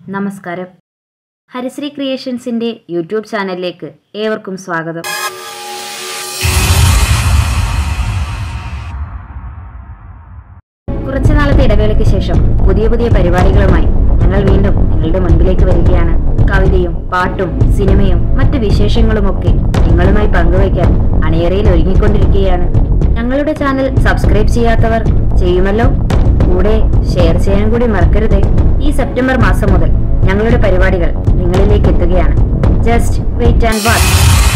നമസ്കാരം ഹരിശ്രീ ക്രിയേഷൻസിന്റെ യൂട്യൂബ് ചാനലിലേക്ക് ഏവർക്കും സ്വാഗതം കുറച്ചു നാളത്തെ ഇടവേളയ്ക്ക് ശേഷം പുതിയ പുതിയ പരിപാടികളുമായി ഞങ്ങൾ വീണ്ടും നിങ്ങളുടെ മുൻപിലേക്ക് വരികയാണ് കവിതയും പാട്ടും സിനിമയും മറ്റ് വിശേഷങ്ങളുമൊക്കെ നിങ്ങളുമായി പങ്കുവയ്ക്കാൻ അണിയറയിൽ ഒരുങ്ങിക്കൊണ്ടിരിക്കുകയാണ് ഞങ്ങളുടെ ചാനൽ സബ്സ്ക്രൈബ് ചെയ്യാത്തവർ ചെയ്യുമല്ലോ കൂടെ ഷെയർ ചെയ്യാൻ കൂടി മറക്കരുതേ ഈ സെപ്റ്റംബർ മാസം മുതൽ ഞങ്ങളുടെ പരിപാടികൾ നിങ്ങളിലേക്ക് എത്തുകയാണ് ജസ്റ്റ് വെയിറ്റ് ആൻഡ് വാച്ച്